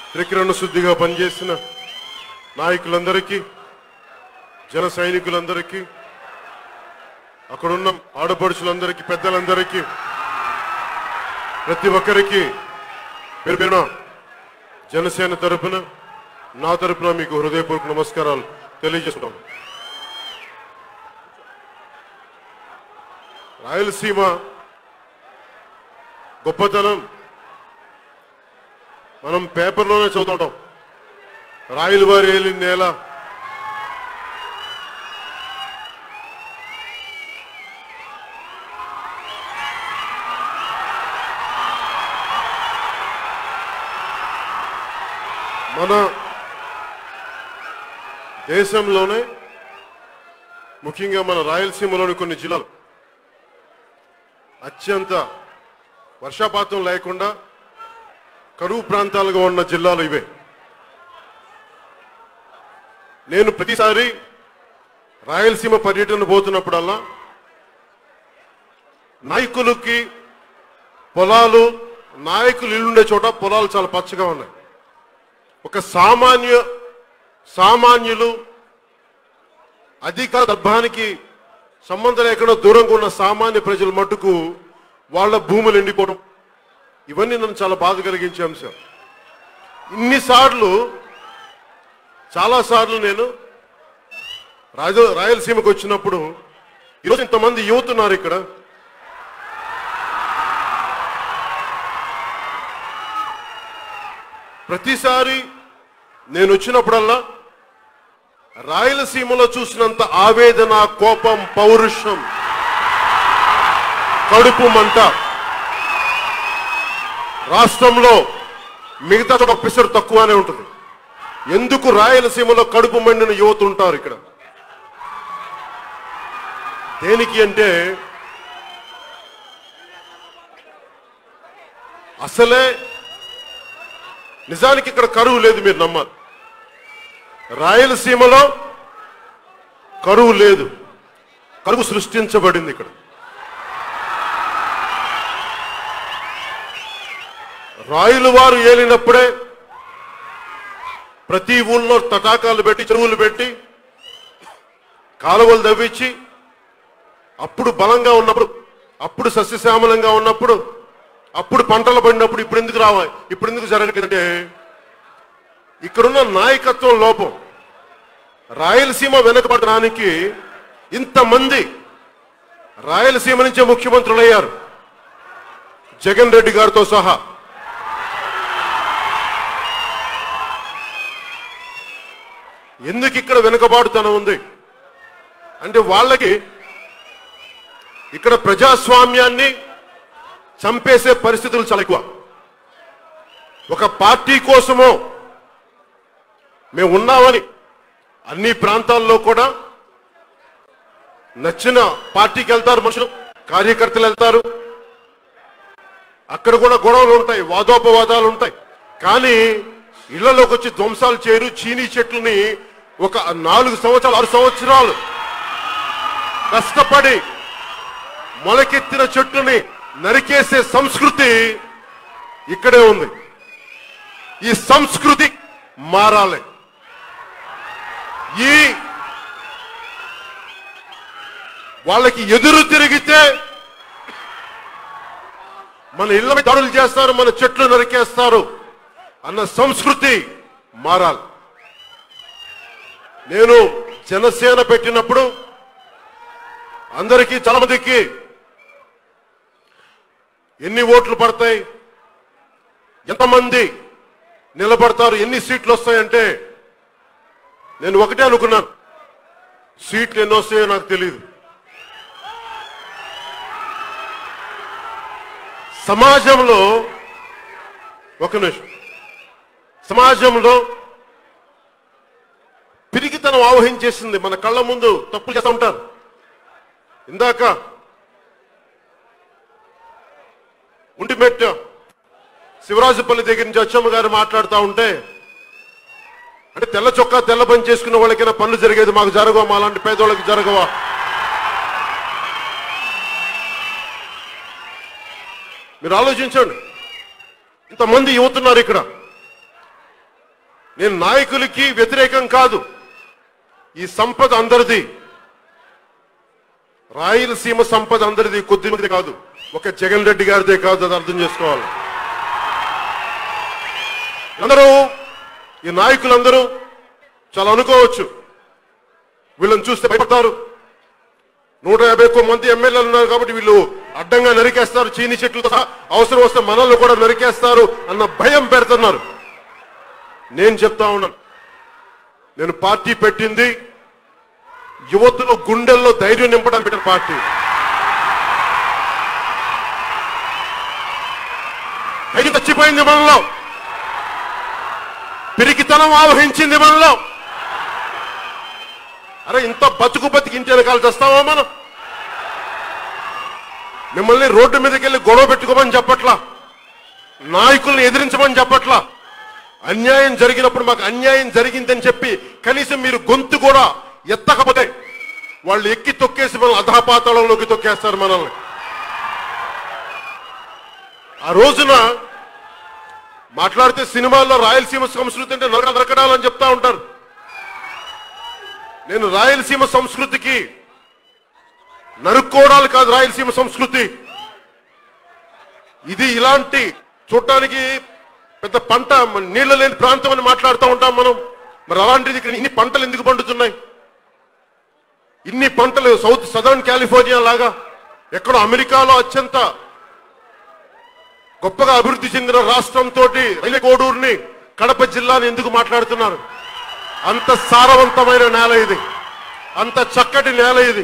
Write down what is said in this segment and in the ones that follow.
త్రికిరణ శుద్ధిగా పనిచేసిన నాయకులందరికీ జన సైనికులందరికీ అక్కడున్న ఆడపడుచులందరికీ పెద్దలందరికీ ప్రతి ఒక్కరికి పేరు పేరున జనసేన తరపున నా తరపున మీకు హృదయపూర్వక నమస్కారాలు తెలియజేస్తున్నాం రాయలసీమ గొప్పతనం మనం పేపర్లోనే చదువుతుంటాం రాయల వారి ఏలిన నేల మన దేశంలోనే ముఖ్యంగా మన రాయలసీమలోని కొన్ని జిల్లాలు అత్యంత వర్షపాతం లేకుండా కరువు ప్రాంతాలుగా ఉన్న జిల్లాలు ఇవే నేను ప్రతిసారి రాయలసీమ పర్యటన పోతున్నప్పుడల్లా నాయకులకి పొలాలు నాయకులు ఇల్లుండే చోట పొలాలు చాలా పచ్చగా ఉన్నాయి ఒక సామాన్య సామాన్యులు అధికార దర్భానికి సంబంధం లేకుండా దూరంగా ఉన్న సామాన్య ప్రజల మట్టుకు వాళ్ళ భూములు ఎండిపోవడం ఇవన్నీ నన్ను చాలా బాధ కలిగించే అంశం ఇన్నిసార్లు చాలాసార్లు నేను రాజ రాయలసీమకు వచ్చినప్పుడు ఈరోజు ఇంతమంది యువత ఉన్నారు ఇక్కడ ప్రతిసారి నేను వచ్చినప్పుడల్లా రాయలసీమలో చూసినంత ఆవేదన కోపం పౌరుషం కడుపు మంట రాష్ట్రంలో మిగతా చోట పిసరు తక్కువనే ఉంటుంది ఎందుకు రాయలసీమలో కడుపు మండిన యువత ఉంటారు ఇక్కడ దేనికి అంటే అసలే నిజానికి ఇక్కడ కరువు లేదు మీరు నమ్మాలి రాయలసీమలో కరువు లేదు కరువు సృష్టించబడింది ఇక్కడ రాయులు వారు ఏలినప్పుడే ప్రతి ఊళ్ళో తటాకాలు పెట్టి చెరువులు పెట్టి కాలువలు తవ్వించి అప్పుడు బలంగా ఉన్నప్పుడు అప్పుడు సస్యశ్యామలంగా ఉన్నప్పుడు అప్పుడు పంటలు పడినప్పుడు ఇప్పుడు ఎందుకు రావాలి ఇప్పుడు ఎందుకు జరగదంటే ఇక్కడున్న నాయకత్వం లోపం రాయలసీమ వెనకబడడానికి ఇంతమంది రాయలసీమ నుంచే ముఖ్యమంత్రులు అయ్యారు జగన్ రెడ్డి గారితో సహా ఎందుకు ఇక్కడ వెనుకబాటుతనం ఉంది అంటే వాళ్ళకి ఇక్కడ ప్రజాస్వామ్యాన్ని చంపేసే పరిస్థితులు చాలా ఎక్కువ ఒక పార్టీ కోసమో మేము ఉన్నామని అన్ని ప్రాంతాల్లో కూడా నచ్చిన పార్టీకి వెళ్తారు మనుషులు కార్యకర్తలు వెళ్తారు అక్కడ కూడా గొడవలు ఉంటాయి వాదోపవాదాలు ఉంటాయి కానీ ఇళ్లలోకి వచ్చి ధ్వంసాలు చేయరు చీనీ చెట్లని ఒక నాలుగు సంవత్సరాలు ఆరు సంవత్సరాలు కష్టపడి మొలకెత్తిన చెట్టుని నరికేసే సంస్కృతి ఇక్కడే ఉంది ఈ సంస్కృతి మారాలి ఈ వాళ్ళకి ఎదురు తిరిగితే మన ఇళ్ళ మీద దాడులు చేస్తారు మన చెట్లు నరికేస్తారు అన్న సంస్కృతి మారాలి నేను జనసేన పెట్టినప్పుడు అందరికీ చాలా మందికి ఎన్ని ఓట్లు పడతాయి ఎంతమంది నిలబడతారు ఎన్ని సీట్లు వస్తాయంటే నేను ఒకటే అనుకున్నాను సీట్లు ఎన్ని వస్తాయో నాకు తెలియదు సమాజంలో ఒక నిమిషం సమాజంలో పిరిగితనం ఆవహించేసింది మన కళ్ళ ముందు తప్పులు చేస్తూ ఉంటారు ఇందాక ఉంటిమెట్ట శివరాజుపల్లి దగ్గర నుంచి అచ్చమ్మ గారు మాట్లాడుతూ ఉంటే అంటే తెల్ల చొక్కా తెల్ల పని చేసుకున్న వాళ్ళకైనా పనులు జరిగేది మాకు జరగవా మా లాంటి పేదవాళ్ళకి జరగవా మీరు ఆలోచించండి ఇంతమంది యువతున్నారు ఇక్కడ నేను నాయకులకి వ్యతిరేకం కాదు ఈ సంపద అందరిది రాయలసీమ సంపద అందరిది కొద్ది మంది కాదు ఒక జగన్ రెడ్డి గారిదే కాదు అది అర్థం చేసుకోవాలి అందరూ ఈ నాయకులందరూ చాలా అనుకోవచ్చు వీళ్ళని చూస్తే భయపడతారు నూట యాభై ఒక్క మంది ఎమ్మెల్యేలు ఉన్నారు కాబట్టి వీళ్ళు అడ్డంగా నరికేస్తారు చీని చెట్లతో సహా అవసరం వస్తే మనల్ని కూడా నరికేస్తారు అన్న భయం పెడుతున్నారు నేను చెప్తా ఉన్నాను నేను పార్టీ పెట్టింది యువతుల గుండెల్లో ధైర్యం నింపడానికి పెట్టిన పార్టీ ధైర్యం చచ్చిపోయింది మనలో పిరికితనం ఆవహించింది మనలో అరే ఇంత బతుకు బతికి ఇంటి వెనకాల చేస్తావా మనం మిమ్మల్ని రోడ్డు మీదకి వెళ్ళి గొడవ పెట్టుకోమని చెప్పట్లా నాయకుల్ని ఎదిరించమని చెప్పట్లా అన్యాయం జరిగినప్పుడు మాకు అన్యాయం జరిగిందని చెప్పి కనీసం మీరు గొంతు కూడా ఎత్తకపోతే వాళ్ళు ఎక్కి తొక్కేసి మనల్ని అధపాతాళంలోకి తొక్కేస్తారు మనల్ని ఆ రోజున మాట్లాడితే సినిమాల్లో రాయలసీమ సంస్కృతి అంటే నరక నరకడాలని చెప్తా ఉంటారు నేను రాయలసీమ సంస్కృతికి నరుక్కోవడాలు కాదు రాయలసీమ సంస్కృతి ఇది ఇలాంటి చూడటానికి పెద్ద పంట మ- నీళ్లు లేని ప్రాంతం అని మాట్లాడుతూ ఉంటాం మనం మరి అలాంటిది ఇక్కడ ఇన్ని పంటలు ఎందుకు పండుతున్నాయి ఇన్ని పంటలు సౌత్ సదర్న్ కాలిఫోర్నియా లాగా ఎక్కడో అమెరికాలో అత్యంత గొప్పగా అభివృద్ధి చెందిన రాష్ట్రంతో కోడూరుని కడప జిల్లాని ఎందుకు మాట్లాడుతున్నారు అంత సారవంతమైన నేల ఇది అంత చక్కటి నేల ఇది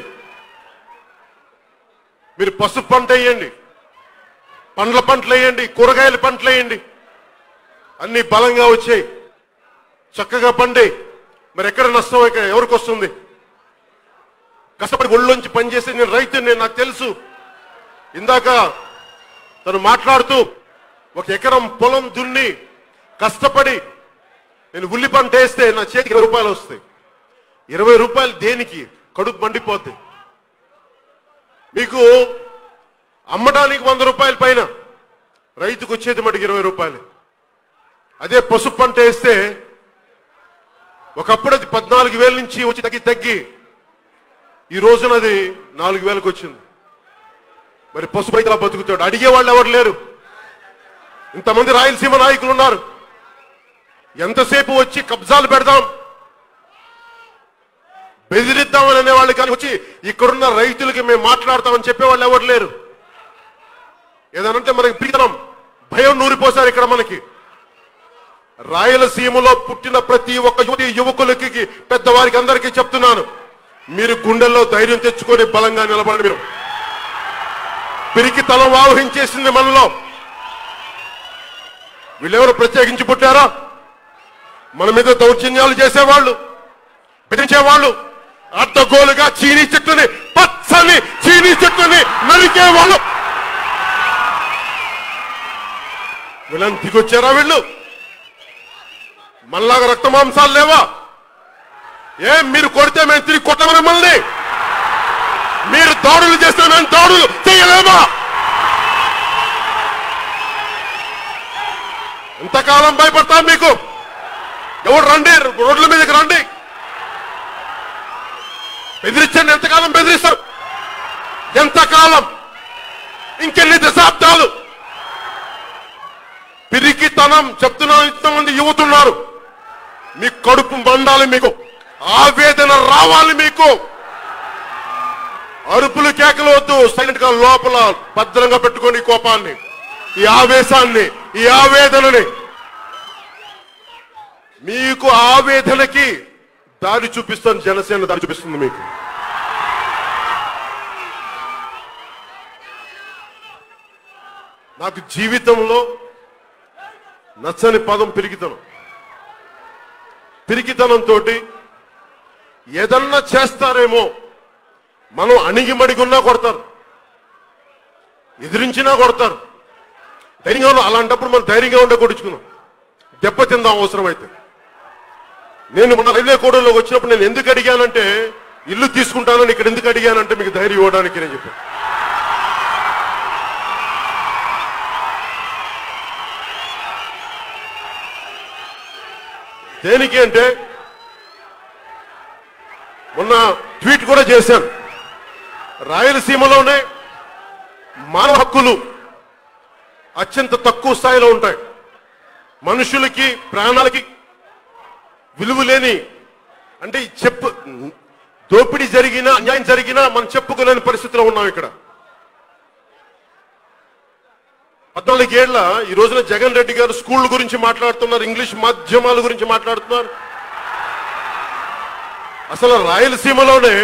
మీరు పసుపు పంట వేయండి పండ్ల పంటలు వేయండి కూరగాయల పంటలు వేయండి అన్ని బలంగా వచ్చాయి చక్కగా పండి మరి ఎక్కడ నష్టం ఇక ఎవరికి వస్తుంది కష్టపడి ఒళ్ళొంచి పనిచేసే నేను రైతు నేను నాకు తెలుసు ఇందాక తను మాట్లాడుతూ ఒక ఎకరం పొలం దున్ని కష్టపడి నేను ఉల్లి పంట వేస్తే నా చేతికి ఇరవై రూపాయలు వస్తాయి ఇరవై రూపాయలు దేనికి కడుపు మండిపోద్ది మీకు అమ్మడానికి వంద రూపాయల పైన రైతుకు వచ్చేది మటుకు ఇరవై రూపాయలు అదే పసుపు పంట వేస్తే ఒకప్పుడు అది పద్నాలుగు వేల నుంచి వచ్చి తగ్గి తగ్గి ఈ రోజున అది నాలుగు వేలకు వచ్చింది మరి పసుపు రైతులా బతుకుతాడు అడిగే వాళ్ళు ఎవరు లేరు ఇంతమంది రాయలసీమ నాయకులు ఉన్నారు ఎంతసేపు వచ్చి కబ్జాలు పెడదాం బెదిరిద్దామని అనేవాళ్ళు కానీ వచ్చి ఇక్కడున్న రైతులకి మేము మాట్లాడతామని చెప్పేవాళ్ళు ఎవరు లేరు ఏదనంటే మనకి ప్రీతనం భయం నూరిపోసారు ఇక్కడ మనకి రాయలసీమలో పుట్టిన ప్రతి ఒక్క యువతి యువకులకి పెద్దవారికి అందరికీ చెప్తున్నాను మీరు గుండెల్లో ధైర్యం తెచ్చుకొని బలంగా నిలబడండి మీరు పిరికి తలం ఆవహించేసింది మనలో వీళ్ళెవరు ప్రత్యేకించి పుట్టారా మన మీద దౌర్జన్యాలు చేసేవాళ్ళు బెదిరించేవాళ్ళు అడ్డగోలుగా చీనీ చెట్టుని పచ్చని చీనీ చెట్టుని నరికేవాళ్ళు వీళ్ళని దిగొచ్చారా వీళ్ళు మనలాగా రక్త మాంసాలు లేవా ఏం మీరు కొడితే మేము తిరిగి కొట్టమని మిమ్మల్ని మీరు దాడులు చేస్తే మేము దాడులు చేయలేమా ఎంతకాలం భయపడతాం మీకు ఎవరు రండి రోడ్ల మీదకి రండి బెదిరించండి ఎంతకాలం బెదిరిస్తారు ఎంతకాలం ఇంకెన్ని దశాబ్దాలు పిరికితనం చెప్తున్నా ఇంతమంది యువతున్నారు మీ కడుపు మండాలి మీకు ఆవేదన రావాలి మీకు అరుపులు కేకలు వద్దు సైలెంట్ గా లోపల భద్రంగా పెట్టుకోండి ఈ కోపాన్ని ఈ ఆవేశాన్ని ఈ ఆవేదనని మీకు ఆవేదనకి దారి చూపిస్తాను జనసేన దారి చూపిస్తుంది మీకు నాకు జీవితంలో నచ్చని పదం పిరికితనం పిరికితనంతో ఏదన్నా చేస్తారేమో మనం అణిగిమడిగున్నా కొడతారు ఎదిరించినా కొడతారు ధైర్యంగా ఉన్న- అలాంటప్పుడు మనం ధైర్యంగా ఉండే కొడుచుకున్నాం దెబ్బతిందాం అవసరమైతే నేను మన రైల్వే కోడలోకి వచ్చినప్పుడు నేను ఎందుకు అడిగానంటే ఇల్లు తీసుకుంటానని ఇక్కడ ఎందుకు అడిగానంటే మీకు ధైర్యం ఇవ్వడానికి నేను చెప్పాను దేనికి అంటే మొన్న ట్వీట్ కూడా చేశాను రాయలసీమలోనే మానవ హక్కులు అత్యంత తక్కువ స్థాయిలో ఉంటాయి మనుషులకి ప్రాణాలకి విలువ లేని అంటే ఈ చెప్పు దోపిడీ జరిగినా అన్యాయం జరిగినా మనం చెప్పుకోలేని పరిస్థితిలో ఉన్నాం ఇక్కడ పద్నాలుగేళ్ల ఈ రోజున జగన్ రెడ్డి గారు స్కూల్ గురించి మాట్లాడుతున్నారు ఇంగ్లీష్ మాధ్యమాల గురించి మాట్లాడుతున్నారు అసలు రాయలసీమలోనే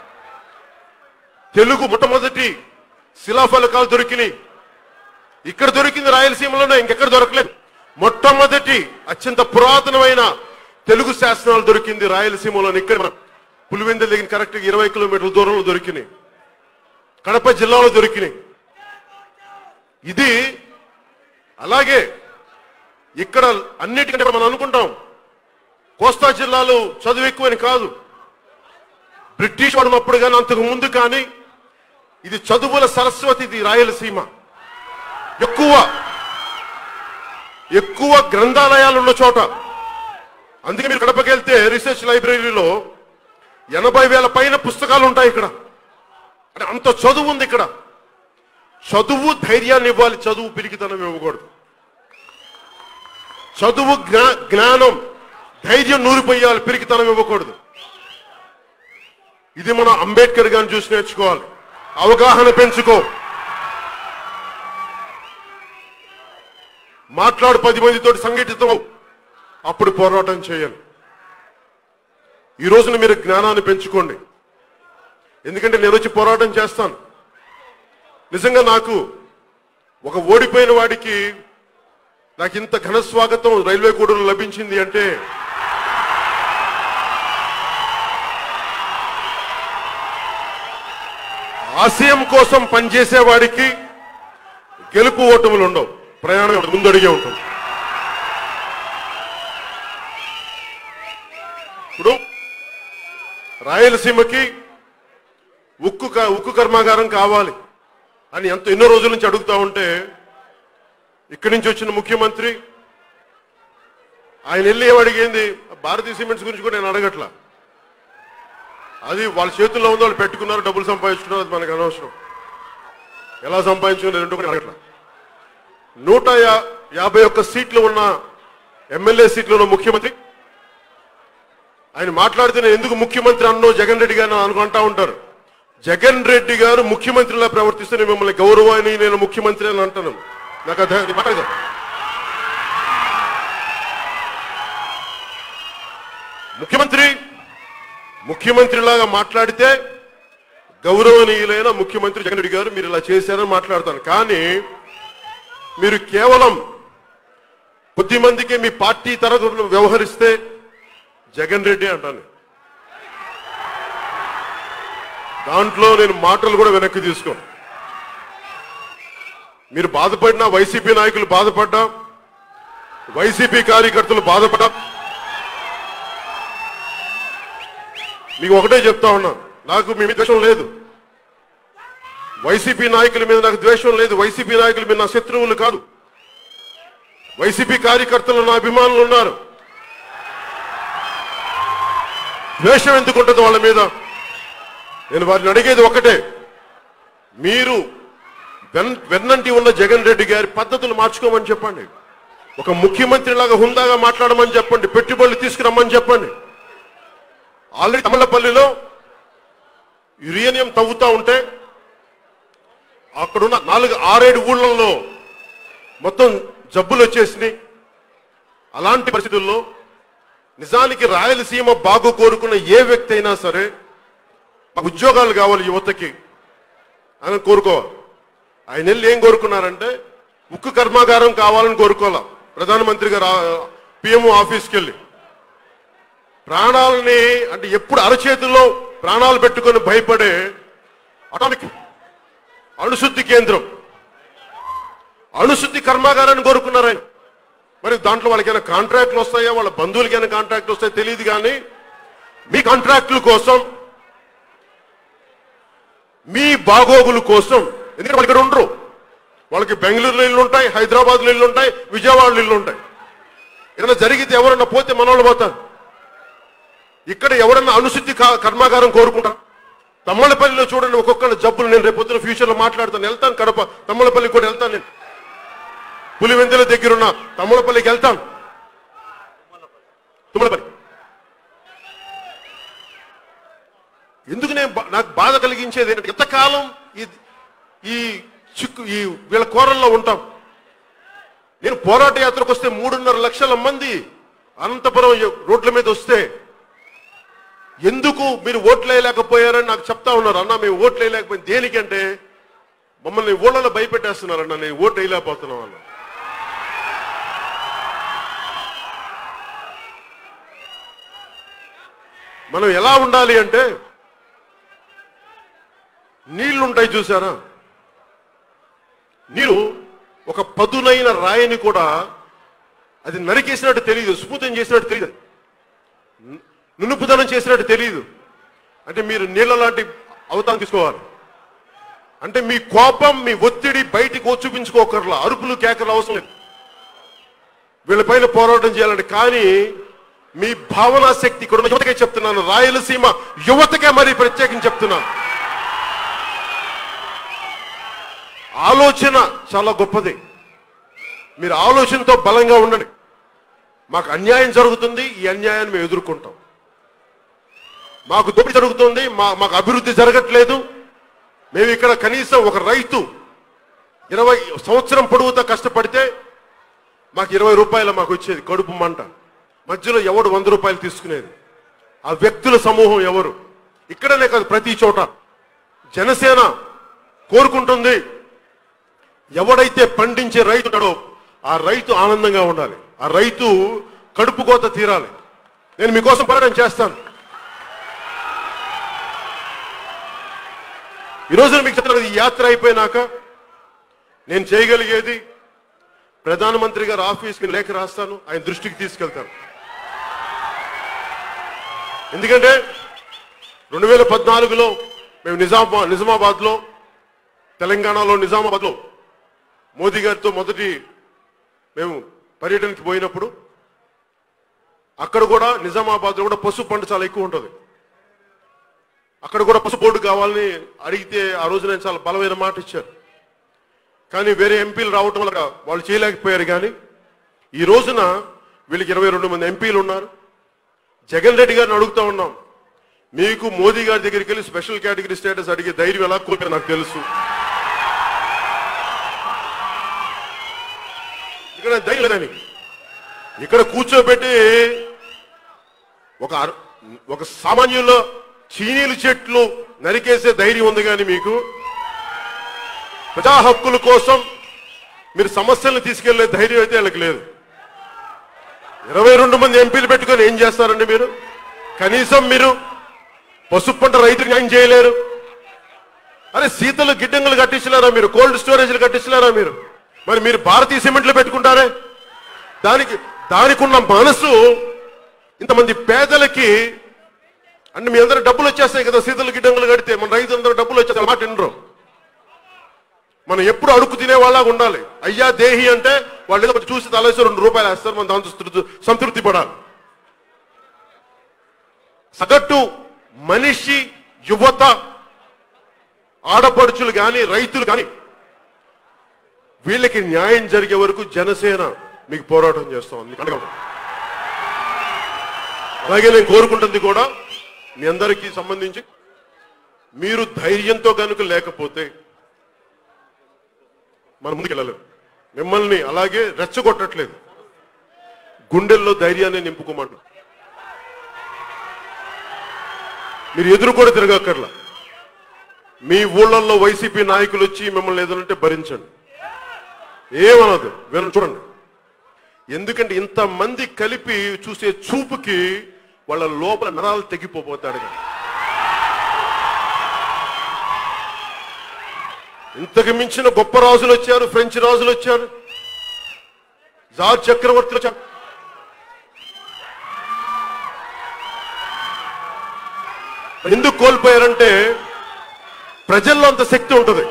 తెలుగు మొట్టమొదటి శిలాఫలకాలు దొరికినాయి ఇక్కడ దొరికింది రాయలసీమలోనే ఇంకెక్కడ దొరకలేదు మొట్టమొదటి అత్యంత పురాతనమైన తెలుగు శాసనాలు దొరికింది రాయలసీమలోనే ఇక్కడ మన పులివెందుల దగ్గర కరెక్ట్ ఇరవై కిలోమీటర్ల దూరంలో దొరికినాయి కడప జిల్లాలో దొరికినాయి ఇది అలాగే ఇక్కడ అన్నిటికంటే మనం అనుకుంటాం కోస్తా జిల్లాలో చదువు ఎక్కువని కాదు బ్రిటిష్ వాడు ఉన్నప్పుడు కానీ అంతకు ముందు కానీ ఇది చదువుల సరస్వతి ఇది రాయలసీమ ఎక్కువ ఎక్కువ గ్రంథాలయాలు ఉన్న చోట అందుకే మీరు కడపకి వెళ్తే రీసెర్చ్ లైబ్రరీలో ఎనభై వేల పైన పుస్తకాలు ఉంటాయి ఇక్కడ అంటే అంత చదువు ఉంది ఇక్కడ చదువు ధైర్యాన్ని ఇవ్వాలి చదువు పిరికితనం ఇవ్వకూడదు చదువు జ్ఞా- జ్ఞానం ధైర్యం నూరిపోయాలి పిరికితనం ఇవ్వకూడదు ఇది మనం అంబేద్కర్ గారిని చూసి నేర్చుకోవాలి అవగాహన పెంచుకో మాట్లాడు పది మందితో సంఘటితం అవ్వు. అప్పుడు పోరాటం చేయాలి ఈ రోజున మీరు జ్ఞానాన్ని పెంచుకోండి ఎందుకంటే నేను వచ్చి పోరాటం చేస్తాను నిజంగా నాకు ఒక ఓడిపోయిన వాడికి నాకు ఇంత ఘన స్వాగతం రైల్వే కూడలు లభించింది అంటే ఆశయం కోసం పనిచేసే వాడికి గెలుపు ఓటములు ఉండవు ప్రయాణం ముందడిగే ఉంటుంది ఇప్పుడు రాయలసీమకి ఉక్కు క- ఉక్కు కర్మాగారం కావాలి అని ఎంత ఎన్నో రోజుల నుంచి అడుగుతా ఉంటే ఇక్కడి నుంచి వచ్చిన ముఖ్యమంత్రి ఆయన వెళ్ళి ఏం అడిగింది భారతీయ సిమెంట్స్ గురించి కూడా నేను అడగట్లా అది వాళ్ళ చేతుల్లో ఉందో వాళ్ళు పెట్టుకున్నారు డబ్బులు సంపాదించుకున్నారు అది మనకు అనవసరం ఎలా సంపాదించుకున్నారు ఏంటో కూడా అడగట్లా నూట యా- యాభై ఒక్క సీట్లు ఉన్న ఎమ్మెల్యే సీట్లు ఉన్న ముఖ్యమంత్రి ఆయన మాట్లాడితే నేను ఎందుకు ముఖ్యమంత్రి అన్నో జగన్ రెడ్డి గారు అనుకుంటా ఉంటారు జగన్ రెడ్డి గారు ముఖ్యమంత్రిలా ప్రవర్తిస్తే నేను మిమ్మల్ని గౌరవాన్ని నేను ముఖ్యమంత్రి అని అంటాను నాకు అది అది మాట కదా. ముఖ్యమంత్రి ముఖ్యమంత్రిలాగా మాట్లాడితే గౌరవనీయులైన ముఖ్యమంత్రి జగన్ రెడ్డి గారు మీరు ఇలా చేశారని మాట్లాడతాను కానీ మీరు కేవలం కొద్ది మందికి మీ పార్టీ తరగతులు వ్యవహరిస్తే జగన్ రెడ్డి అంటాను దాంట్లో నేను మాటలు కూడా వెనక్కి తీసుకోను మీరు బాధపడినా వైసీపీ నాయకులు బాధపడ్డా వైసీపీ కార్యకర్తలు బాధపడ్డా మీకు ఒకటే చెప్తా ఉన్నాను నాకు మీ మీద ద్వేషం లేదు వైసీపీ నాయకుల మీద నాకు ద్వేషం లేదు వైసీపీ నాయకుల మీద నా శత్రువులు కాదు వైసీపీ కార్యకర్తలు నా అభిమానులు ఉన్నారు ద్వేషం ఎందుకు ఉంటుంది వాళ్ళ మీద నేను వారిని అడిగేది ఒకటే మీరు వెన్ వెన్నంటి ఉన్న జగన్ రెడ్డి గారి పద్ధతులు మార్చుకోమని చెప్పండి ఒక ముఖ్యమంత్రి లాగా హుందాగా మాట్లాడమని చెప్పండి పెట్టుబడులు తీసుకురమ్మని చెప్పండి ఆల్రెడీ తమలపల్లిలో యురేనియం తవ్వుతా ఉంటే అక్కడున్న నాలుగు ఆరేడు ఊళ్ళల్లో మొత్తం జబ్బులు వచ్చేసినాయి అలాంటి పరిస్థితుల్లో నిజానికి రాయలసీమ బాగు కోరుకున్న ఏ వ్యక్తి అయినా సరే మాకు ఉద్యోగాలు కావాలి యువతకి అని కోరుకోవాలి ఆయన వెళ్ళి ఏం కోరుకున్నారంటే ఉక్కు కర్మాగారం కావాలని కోరుకోవాలా ప్రధానమంత్రి గారు పిఎం ఆఫీస్కి వెళ్ళి ప్రాణాలని అంటే ఎప్పుడు అరచేతుల్లో ప్రాణాలు పెట్టుకొని భయపడే అటామిక్ అణుశుద్ధి కేంద్రం అణుశుద్ధి కర్మాగారాన్ని కోరుకున్నారు ఆయన మరి దాంట్లో వాళ్ళకైనా కాంట్రాక్ట్లు వస్తాయా వాళ్ళ బంధువులకైనా కాంట్రాక్ట్లు వస్తాయో తెలియదు కానీ మీ కాంట్రాక్టుల కోసం మీ బాగోగుల కోసం ఎందుకంటే వాళ్ళు ఇక్కడ ఉండరు వాళ్ళకి బెంగళూరులో ఇల్లు ఉంటాయి హైదరాబాద్లో ఇల్లు ఉంటాయి విజయవాడలో ఇల్లు ఉంటాయి ఏదైనా జరిగితే ఎవరన్నా పోతే మనోళ్ళు పోతారు ఇక్కడ ఎవరన్నా అనుశుద్ధి కా- కర్మాగారం కోరుకుంటారు తమ్మలపల్లిలో చూడండి ఒక్కొక్కళ్ళ జబ్బులు నేను రేపు పొద్దున ఫ్యూచర్లో మాట్లాడతాను వెళ్తాను కడప తమ్మలపల్లి కూడా వెళ్తాను నేను పులివెందుల దగ్గరున్న తమ్మలపల్లికి వెళ్తాను తుమ్మలపల్లి ఎందుకు నేను బా- నాకు బాధ కలిగించేది ఏంటంటే ఎంతకాలం ఈ ఈ చిక్కు ఈ వీళ్ళ కోరల్లో ఉంటాం నేను పోరాట యాత్రకు వస్తే మూడున్నర లక్షల మంది అనంతపురం యు- రోడ్ల మీద వస్తే ఎందుకు మీరు ఓట్లు వేయలేకపోయారని నాకు చెప్తా ఉన్నారు అన్న మేము ఓట్లు వేయలేకపోయింది దేనికంటే మమ్మల్ని ఊళ్ళలో భయపెట్టేస్తున్నారన్న నేను ఓటు వేయలేకపోతున్నాం అన్న మనం ఎలా ఉండాలి అంటే నీళ్లు ఉంటాయి చూసారా నీరు ఒక పదునైన రాయిని కూడా అది నరికేసినట్టు తెలియదు స్ఫూతం చేసినట్టు తెలియదు ను- నునుపుదనం చేసినట్టు తెలియదు అంటే మీరు నీళ్ళ లాంటి అవతారం తీసుకోవాలి అంటే మీ కోపం మీ ఒత్తిడి బయటికి వచ్చి చూపించుకోకర్లా అరుపులు కేకలు అవసరం లేదు వీళ్ళపైన పోరాటం చేయాలంటే కానీ మీ భావనా శక్తి ఇక్కడ ఉన్న యువతకే చెప్తున్నాను రాయలసీమ యువతకే మరి ప్రత్యేకించి చెప్తున్నాను ఆలోచన చాలా గొప్పది మీరు ఆలోచనతో బలంగా ఉండండి మాకు అన్యాయం జరుగుతుంది ఈ అన్యాయాన్ని మేము ఎదుర్కొంటాం మాకు దోపిడీ జరుగుతుంది మా మాకు అభివృద్ధి జరగట్లేదు మేము ఇక్కడ కనీసం ఒక రైతు ఇరవై సంవత్సరం పొడవుతా కష్టపడితే మాకు ఇరవై రూపాయలు మాకు వచ్చేది కడుపు మంట మధ్యలో ఎవడు వంద రూపాయలు తీసుకునేది ఆ వ్యక్తుల సమూహం ఎవరు ఇక్కడనే కాదు ప్రతి చోట జనసేన కోరుకుంటుంది ఎవడైతే పండించే రైతు ఉంటాడో ఆ రైతు ఆనందంగా ఉండాలి ఆ రైతు కడుపు కోత తీరాలి నేను మీకోసం పోరాటం చేస్తాను ఈరోజు మీకు చెప్తున్నది ఈ యాత్ర అయిపోయినాక నేను చేయగలిగేది ప్రధానమంత్రి గారి ఆఫీస్కి లేఖ రాస్తాను ఆయన దృష్టికి తీసుకెళ్తాను ఎందుకంటే రెండు వేల పద్నాలుగులో మేము నిజామా నిజామాబాద్లో తెలంగాణలో నిజామాబాద్లో మోదీ గారితో మొదటి మేము పర్యటనకి పోయినప్పుడు అక్కడ కూడా నిజామాబాద్లో కూడా పసుపు పంట చాలా ఎక్కువ ఉంటుంది అక్కడ కూడా పసుపు బోర్డు కావాలని అడిగితే ఆ రోజు నేను చాలా బలమైన మాట ఇచ్చారు కానీ వేరే ఎంపీలు రావటం వల్ల వాళ్ళు చేయలేకపోయారు కానీ ఈ రోజున వీళ్ళకి ఇరవై రెండు మంది ఎంపీలు ఉన్నారు జగన్ రెడ్డి గారిని అడుగుతా ఉన్నాం మీకు మోదీ గారి దగ్గరికి వెళ్ళి స్పెషల్ కేటగిరీ స్టేటస్ అడిగే ధైర్యం ఎలా కోల్పోయారు నాకు తెలుసు ఇక్కడ ధైర్యం లేదని ఇక్కడ కూర్చోబెట్టి ఒక అర- ఒక సామాన్యుల్లో చీనీలు చెట్లు నరికేసే ధైర్యం ఉంది కానీ మీకు ప్రజా హక్కుల కోసం మీరు సమస్యలను తీసుకెళ్లే ధైర్యం అయితే వీళ్ళకి లేదు ఇరవై రెండు మంది ఎంపీలు పెట్టుకొని ఏం చేస్తారండి మీరు కనీసం మీరు పసుపు పంట రైతులకు న్యాయం చేయలేరు అరే శీతలు గిడ్డంగులు కట్టించలేరా మీరు కోల్డ్ స్టోరేజ్లు కట్టించలేరా మీరు మరి మీరు భారతీయ సిమెంట్లు పెట్టుకుంటారే దానికి దానికి ఉన్న మనసు ఇంతమంది పేదలకి అంటే మీ అందరూ డబ్బులు వచ్చేస్తాయి కదా శీతలు గిడ్డంగులు కడితే మన రైతులందరూ డబ్బులు వచ్చేస్తాయి మాట వినరు మనం ఎప్పుడు అడుక్కు తినేవాళ్ళగా ఉండాలి అయ్యా దేహి అంటే వాళ్ళు ఏదో ఒకటి చూసి తలేసి రెండు రూపాయలు వేస్తారు మనం దాంతో తృ- సంతృప్తి పడాలి సగటు మనిషి యువత ఆడపడుచులు కానీ రైతులు కానీ వీళ్ళకి న్యాయం జరిగే వరకు జనసేన మీకు పోరాటం చేస్తాం మీకు అడగం అలాగే నేను కోరుకుంటుంది కూడా మీ అందరికీ సంబంధించి మీరు ధైర్యంతో కనుక లేకపోతే మనం ముందుకెళ్ళలేం మిమ్మల్ని అలాగే రెచ్చగొట్టట్లేదు గుండెల్లో ధైర్యాన్ని నింపుకోమంటున్నాం మీరు ఎదురు కూడా తిరగక్కర్లా మీ ఊళ్ళల్లో వైసీపీ నాయకులు వచ్చి మిమ్మల్ని ఏదంటే భరించండి ఏమనదు వీళ్ళని చూడండి ఎందుకంటే ఇంతమంది కలిపి చూసే చూపుకి వాళ్ళ లోపల నరాలు తెగిపోతాడు ఇంతకు మించిన గొప్ప రాజులు వచ్చారు ఫ్రెంచ్ రాజులు వచ్చారు జార్ చక్రవర్తులు వచ్చారు ఎందుకు కోల్పోయారంటే ప్రజల్లో అంత శక్తి ఉంటుంది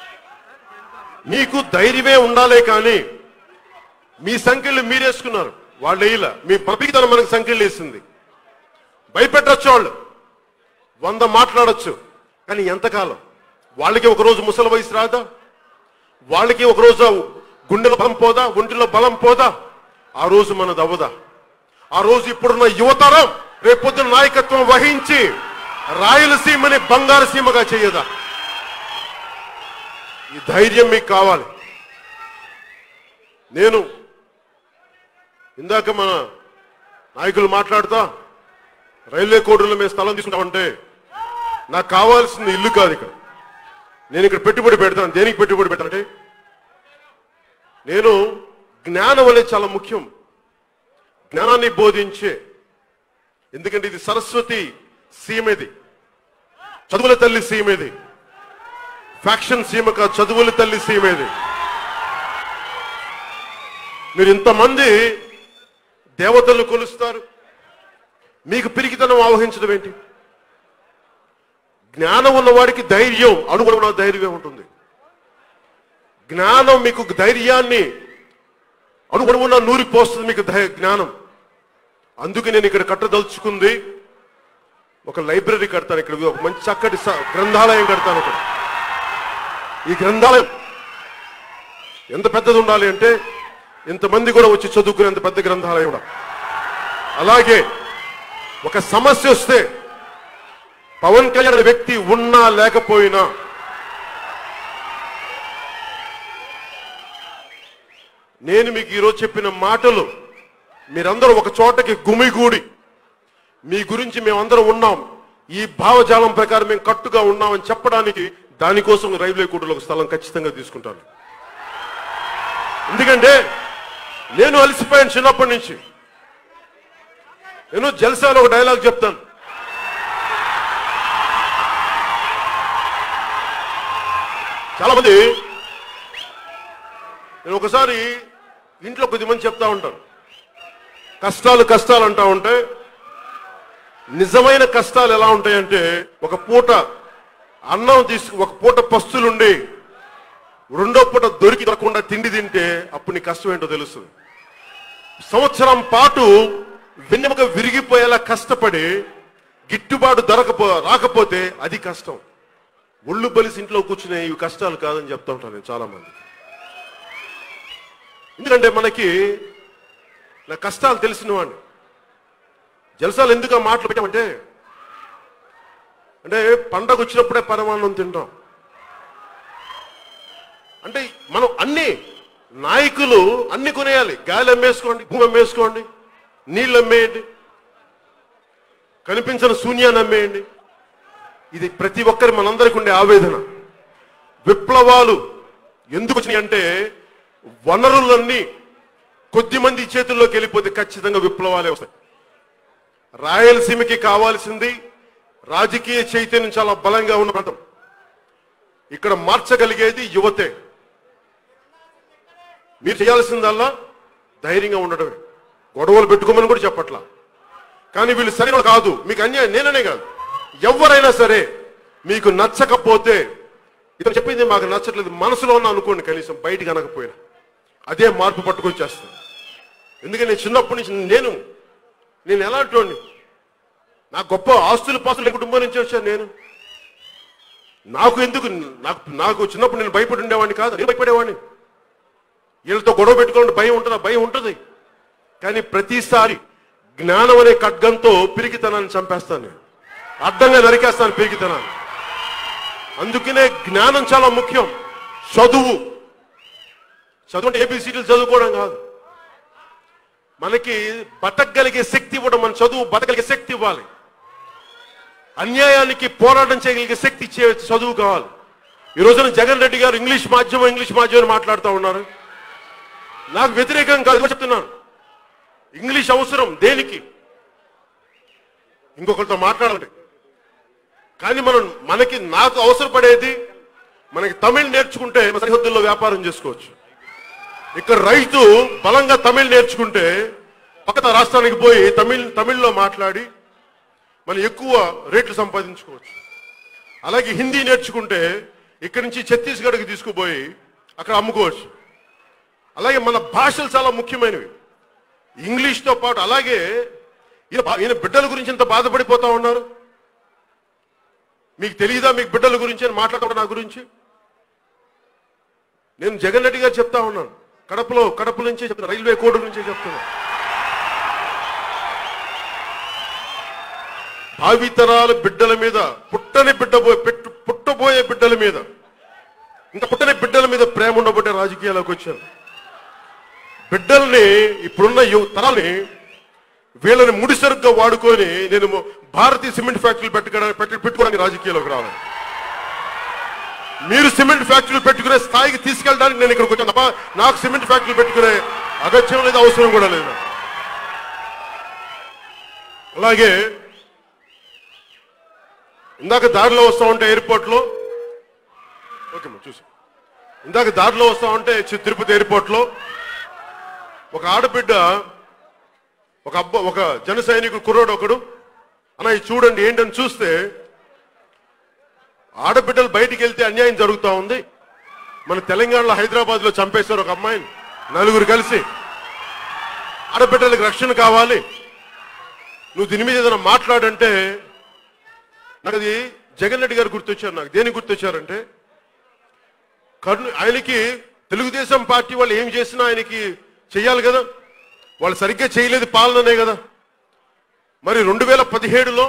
మీకు ధైర్యమే ఉండాలే కానీ మీ సంఖ్యలు మీరేసుకున్నారు వాళ్ళు వేయల మీ పపికితనం మనకు సంఖ్యలు వేసింది భయపెట్టచ్చు వాళ్ళు వంద మాట్లాడొచ్చు కానీ ఎంతకాలం వాళ్ళకి ఒకరోజు ముసలి వయసు రాదా వాళ్ళకి ఒకరోజు గుండెల బలం పోదా ఒంటిలో బలం పోదా ఆ రోజు మనది అవ్వదా ఆ రోజు ఇప్పుడున్న యువతరం రేపొద్దున నాయకత్వం వహించి రాయలసీమని బంగారు సీమగా చేయదా ఈ ధైర్యం మీకు కావాలి నేను ఇందాక మన నాయకులు మాట్లాడుతా రైల్వే కోడూరులో మేము స్థలం తీసుకుంటామంటే నాకు కావాల్సింది ఇల్లు కాదు ఇక్కడ నేను ఇక్కడ పెట్టుబడి పెడతాను దేనికి పెట్టుబడి పెడతానంటే నేను జ్ఞానం అనేది చాలా ముఖ్యం జ్ఞానాన్ని బోధించే ఎందుకంటే ఇది సరస్వతి సీమది చదువుల తల్లి సీమది ఫ్యాక్షన్ సీమ కాదు చదువుల తల్లి సీమది మీరు ఇంతమంది దేవతలను కొలుస్తారు మీకు పిరికితనం ఆవహించడం ఏంటి జ్ఞానం ఉన్నవాడికి ధైర్యం అనుగుణ ధైర్యం ఉంటుంది జ్ఞానం మీకు ధైర్యాన్ని అనుగుణమున్న నూరి పోస్తుంది మీకు ధై- జ్ఞానం అందుకే నేను ఇక్కడ కట్టదలుచుకుంది ఒక లైబ్రరీ కడతాను ఇక్కడ ఒక మంచి చక్కటి స- గ్రంథాలయం కడతాను ఇక్కడ ఈ గ్రంథాలయం ఎంత పెద్దది ఉండాలి అంటే ఇంతమంది కూడా వచ్చి చదువుకునేంత పెద్ద గ్రంథాలయం కూడా అలాగే ఒక సమస్య వస్తే పవన్ కళ్యాణ్ అనే వ్యక్తి ఉన్నా లేకపోయినా నేను మీకు ఈరోజు చెప్పిన మాటలు మీరందరూ ఒక చోటకి గుమిగూడి మీ గురించి మేమందరం ఉన్నాం ఈ భావజాలం ప్రకారం మేము కట్టుగా ఉన్నామని చెప్పడానికి దానికోసం రైల్వే కూటలో ఒక స్థలం ఖచ్చితంగా తీసుకుంటాను ఎందుకంటే నేను అలసిపోయాను చిన్నప్పటి నుంచి నేను జల్సాలో ఒక డైలాగ్ చెప్తాను చాలా మంది నేను ఒకసారి ఇంట్లో కొద్దిమంది చెప్తా ఉంటాను కష్టాలు కష్టాలు అంటా ఉంటే నిజమైన కష్టాలు ఎలా ఉంటాయంటే ఒక పూట అన్నం తీసుకు ఒక పూట పస్తులుండి రెండో పూట దొరికి దొరకకుండా తిండి తింటే అప్పుడు నీ కష్టం ఏంటో తెలుస్తుంది సంవత్సరం పాటు వెన్నెముక విరిగిపోయేలా కష్టపడి గిట్టుబాటు దొరకపో రాకపోతే అది కష్టం ఒళ్ళు బలిసి ఇంట్లో కూర్చునే ఇవి కష్టాలు కాదని చెప్తా ఉంటాను నేను చాలా మంది ఎందుకంటే మనకి నా కష్టాలు తెలిసిన వాడిని జలసాలు ఎందుకు ఆ మాటలు పెట్టామంటే అంటే పండగ వచ్చినప్పుడే పరమాన్నం తింటాం అంటే మనం అన్ని నాయకులు అన్ని కొనేయాలి గాలి అమ్మేసుకోండి భూమి అమ్మేసుకోండి నీళ్ళు అమ్మేయండి కనిపించిన శూన్యాన్ని అమ్మేయండి ఇది ప్రతి ఒక్కరి మనందరికి ఉండే ఆవేదన విప్లవాలు ఎందుకు వచ్చినాయి అంటే వనరులన్నీ కొద్ది మంది చేతుల్లోకి వెళ్ళిపోతే ఖచ్చితంగా విప్లవాలే వస్తాయి రాయలసీమకి కావాల్సింది రాజకీయ చైతన్యం చాలా బలంగా ఉన్న ప్రాంతం ఇక్కడ మార్చగలిగేది యువతే మీరు చేయాల్సిందల్లా ధైర్యంగా ఉండడమే గొడవలు పెట్టుకోమని కూడా చెప్పట్లా కానీ వీళ్ళు సరైన వాళ్ళు కాదు మీకు అన్యాయం నేననే కాదు ఎవరైనా సరే మీకు నచ్చకపోతే ఇతను చెప్పింది మాకు నచ్చట్లేదు మనసులో ఉన్న అనుకోండి కనీసం బయటికి అనకపోయినా అదే మార్పు పట్టుకొచ్చేస్తుంది ఎందుకంటే నేను చిన్నప్పటి నుంచి నేను నేను ఎలాంటి వాడిని నా గొప్ప ఆస్తులు పాస్తులు కుటుంబం నుంచి వచ్చాను నేను నాకు ఎందుకు నాకు నాకు చిన్నప్పుడు నేను భయపడి ఉండేవాడిని కాదు నేను భయపడేవాడిని వీళ్ళతో గొడవ పెట్టుకోవాలంటే భయం ఉంటుందా భయం ఉంటుంది కానీ ప్రతిసారి జ్ఞానం అనే ఖడ్గంతో పిరికితనాన్ని చంపేస్తాను నేను అడ్డంగా నరికేస్తాను పిరికితనాన్ని అందుకనే జ్ఞానం చాలా ముఖ్యం చదువు చదువు అంటే ఏబిసిడీలు చదువుకోవడం కాదు మనకి బతకగలిగే శక్తి ఇవ్వడం మన చదువు బతకగలిగే శక్తి ఇవ్వాలి అన్యాయానికి పోరాటం చేయగలిగే శక్తి ఇచ్చే చదువు కావాలి ఈ రోజున జగన్ రెడ్డి గారు ఇంగ్లీష్ మాధ్యమం ఇంగ్లీష్ మాధ్యమం అని మాట్లాడుతూ ఉన్నారు నాకు వ్యతిరేకం కాదు ఇదిగో చెప్తున్నాను ఇంగ్లీష్ అవసరం దేనికి ఇంకొకరితో మాట్లాడాలి కానీ మనం మనకి నాకు అవసరపడేది మనకి తమిళ్ నేర్చుకుంటే మన సరిహద్దుల్లో వ్యాపారం చేసుకోవచ్చు ఇక్కడ రైతు బలంగా తమిళ్ నేర్చుకుంటే పక్కన రాష్ట్రానికి పోయి తమిళ్ తమిళ్లో మాట్లాడి మనం ఎక్కువ రేట్లు సంపాదించుకోవచ్చు అలాగే హిందీ నేర్చుకుంటే ఇక్కడి నుంచి ఛత్తీస్గఢ్కి తీసుకుపోయి అక్కడ అమ్ముకోవచ్చు అలాగే మన భాషలు చాలా ముఖ్యమైనవి ఇంగ్లీష్తో పాటు అలాగే ఈయన బా- ఈయన బిడ్డల గురించి ఇంత బాధపడిపోతా ఉన్నారు మీకు తెలియదా మీకు బిడ్డల గురించి అని మాట్లాడటం నా గురించి నేను జగన్ రెడ్డి గారు చెప్తా ఉన్నాను కడపలో కడప నుంచే చెప్తున్నా రైల్వే కోడ్ నుంచే చెప్తున్నా భావితరాల బిడ్డల మీద పుట్టని బిడ్డబో పెట్టు పుట్టబోయే బిడ్డల మీద ఇంకా పుట్టని బిడ్డల మీద ప్రేమ ఉండబట్టే రాజకీయాల్లోకి వచ్చాను బిడ్డల్ని ఇప్పుడున్న యువ తరాల్ని వీళ్ళని ముడిసరుగ్గా వాడుకొని నేను భారతీయ సిమెంట్ ఫ్యాక్టరీలు పెట్టుకోవడానికి పెట్టి పెట్టుకోవడానికి రాజకీయాల్లోకి రావాలి మీరు సిమెంట్ ఫ్యాక్టరీలు పెట్టుకునే స్థాయికి తీసుకెళ్ళడానికి నేను ఇక్కడికి వచ్చాను తప్ప నాకు సిమెంట్ ఫ్యాక్టరీలు పెట్టుకునే అగత్యం లేదు అవసరం కూడా లేదు అలాగే ఇందాక దారిలో వస్తా ఉంటే ఎయిర్పోర్ట్ లో ఓకే మా చూసి ఇందాక దారిలో వస్తా ఉంటే చి- తిరుపతి ఎయిర్పోర్ట్ లో ఒక ఆడబిడ్డ ఒక అబ్బ ఒక జన సైనికుడు కుర్రోడు ఒకడు అన్న ఇది చూడండి ఏంటని చూస్తే ఆడబిడ్డలు బయటికి వెళ్తే అన్యాయం జరుగుతా ఉంది మన తెలంగాణలో హైదరాబాద్ లో చంపేశారు ఒక అమ్మాయిని నలుగురు కలిసి ఆడబిడ్డలకు రక్షణ కావాలి నువ్వు దీని మీద ఏదైనా మాట్లాడంటే నాకు అది జగన్ రెడ్డి గారు గుర్తొచ్చారు నాకు దేనికి గుర్తొచ్చారంటే కర్నూ ఆయనకి తెలుగుదేశం పార్టీ వాళ్ళు ఏం చేసినా ఆయనకి చెయ్యాలి కదా వాళ్ళు సరిగ్గా చేయలేదు పాలననే కదా మరి రెండు వేల పదిహేడులో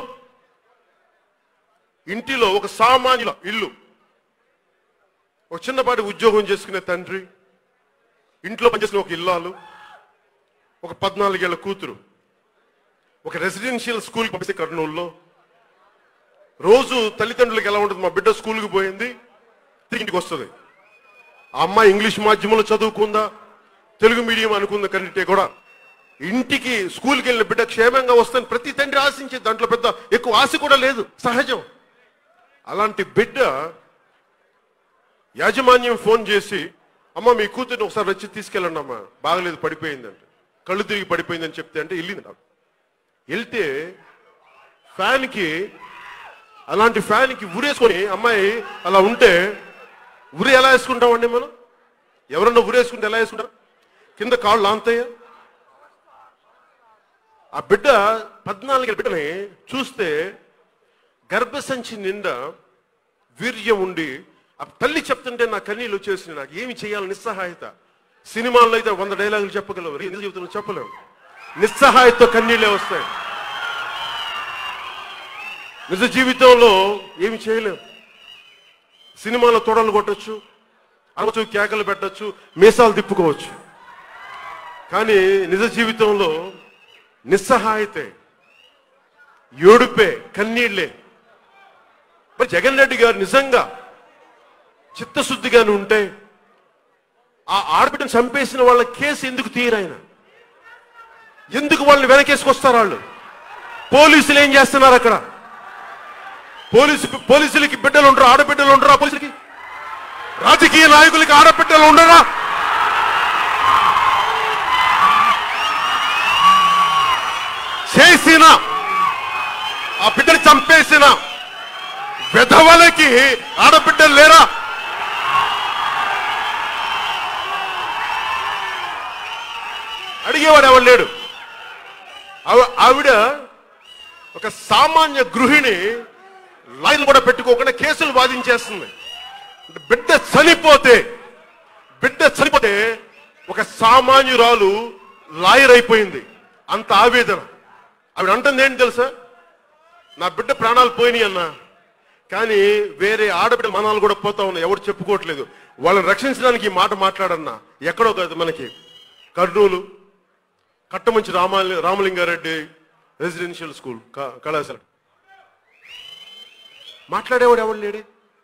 ఇంటిలో ఒక సామాన్యుల ఇల్లు ఒక చిన్నపాటి ఉద్యోగం చేసుకునే తండ్రి ఇంట్లో పనిచేసిన ఒక ఇల్లాలు ఒక పద్నాలుగేళ్ల కూతురు ఒక రెసిడెన్షియల్ స్కూల్కి పంపిస్తే కర్నూలులో రోజు తల్లిదండ్రులకు ఎలా ఉంటుంది మా బిడ్డ స్కూల్కి పోయింది తిరిగి ఇంటికి వస్తుంది ఆ అమ్మాయి ఇంగ్లీష్ మాధ్యమంలో చదువుకుందా తెలుగు మీడియం అనుకుందా కంటే కూడా ఇంటికి స్కూల్కి వెళ్ళిన బిడ్డ క్షేమంగా వస్తుంది ప్రతి తండ్రి ఆశించే దాంట్లో పెద్ద ఎక్కువ ఆశ కూడా లేదు సహజం అలాంటి బిడ్డ యాజమాన్యం ఫోన్ చేసి అమ్మ మీ కూతుర్ని ఒకసారి వచ్చి తీసుకెళ్ళండి అమ్మా బాగలేదు పడిపోయిందంటే కళ్ళు తిరిగి పడిపోయిందని చెప్తే అంటే వెళ్ళింది నాకు వెళ్తే ఫ్యాన్కి అలాంటి ఫ్యాన్కి ఉరేసుకొని అమ్మాయి అలా ఉంటే ఉరి ఎలా వేసుకుంటామండి మనం ఎవరన్నా ఉరేసుకుంటే ఎలా వేసుకుంటారు కింద కాళ్ళు లాంతయ్యా ఆ బిడ్డ పద్నాలుగు బిడ్డని చూస్తే గర్భసంచి నిండా వీర్యం ఉండి ఆ తల్లి చెప్తుంటే నా కన్నీళ్ళు వచ్చేసింది నాకు ఏమి చేయాలి నిస్సహాయత సినిమాల్లో అయితే వంద డైలాగులు చెప్పగలవు ఎందుకు చెబుతున్నా చెప్పలేము నిస్సహాయతతో కన్నీళ్ళే వస్తాయి నిజ జీవితంలో ఏమి చేయలేం సినిమాలో తొడలు కొట్టచ్చు అనవచ్చు కేకలు పెట్టచ్చు మీసాలు తిప్పుకోవచ్చు కానీ నిజ జీవితంలో నిస్సహాయతే ఏడుపే కన్నీళ్లే మరి జగన్ రెడ్డి గారు నిజంగా చిత్తశుద్ధిగానే ఉంటే ఆ ఆడబిడ్డను చంపేసిన వాళ్ళ కేసు ఎందుకు తీయరాయన ఎందుకు వాళ్ళని వెనకేసుకొస్తారు వాళ్ళు పోలీసులు ఏం చేస్తున్నారు అక్కడ పోలీసు పోలీసులకి బిడ్డలు ఉండరు ఆడబిడ్డలు ఉండరా పోలీసులకి రాజకీయ నాయకులకి ఆడబిడ్డలు ఉండరా చేసిన ఆ బిడ్డని చంపేసిన విధవలకి ఆడబిడ్డలు లేరా అడిగేవాడు ఎవడు లేడు ఆవి- ఆవిడ ఒక సామాన్య గృహిణి లైన్ కూడా పెట్టుకోకుండా కేసులు వాదించేస్తుంది అంటే బిడ్డ చనిపోతే బిడ్డ చనిపోతే ఒక సామాన్యురాలు లాయర్ అయిపోయింది అంత ఆవేదన ఆవిడ అంటుంది ఏంటి తెలుసా నా బిడ్డ ప్రాణాలు పోయినాయి అన్న కానీ వేరే ఆడబిడ్డ మనాలు కూడా పోతా ఉన్నాయి ఎవరు చెప్పుకోవట్లేదు వాళ్ళని రక్షించడానికి ఈ మాట మాట్లాడన్నా ఎక్కడో కాదు మనకి కర్నూలు కట్టమంచి రామాలి రామలింగారెడ్డి రెసిడెన్షియల్ స్కూల్ క- కళాశాల మాట్లాడేవాడు ఎవడు లేడే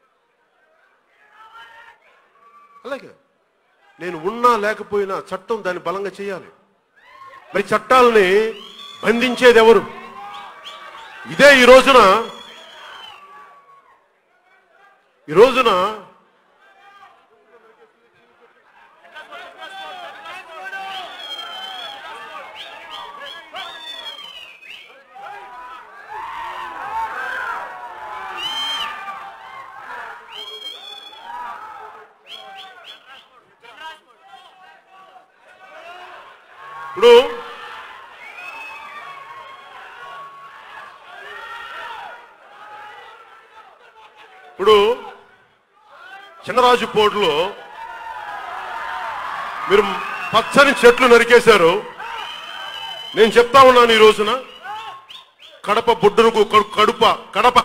అలాగే నేను ఉన్నా లేకపోయినా చట్టం దాన్ని బలంగా చేయాలి మరి చట్టాలని బంధించేది ఎవరు ఇదే ఈ రోజున ఈ రోజున ఇప్పుడు ఇప్పుడు చిన్నరాజు పోటులో మీరు పచ్చని చెట్లు నరికేశారు నేను చెప్తా ఉన్నాను ఈ రోజున కడప బొడ్డునుకు కడు- కడుప కడప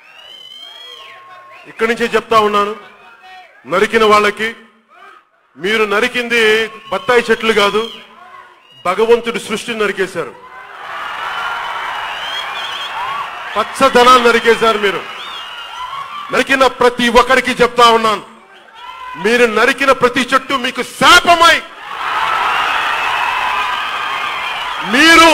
ఇక్కడి నుంచే చెప్తా ఉన్నాను నరికిన వాళ్ళకి మీరు నరికింది బత్తాయి చెట్లు కాదు భగవంతుడి సృష్టిని నరికేశారు పచ్చదనాన్ని నరికేశారు మీరు నరికిన ప్రతి ఒక్కరికి చెప్తా ఉన్నాను మీరు నరికిన ప్రతి చెట్టు మీకు శాపమై మీరు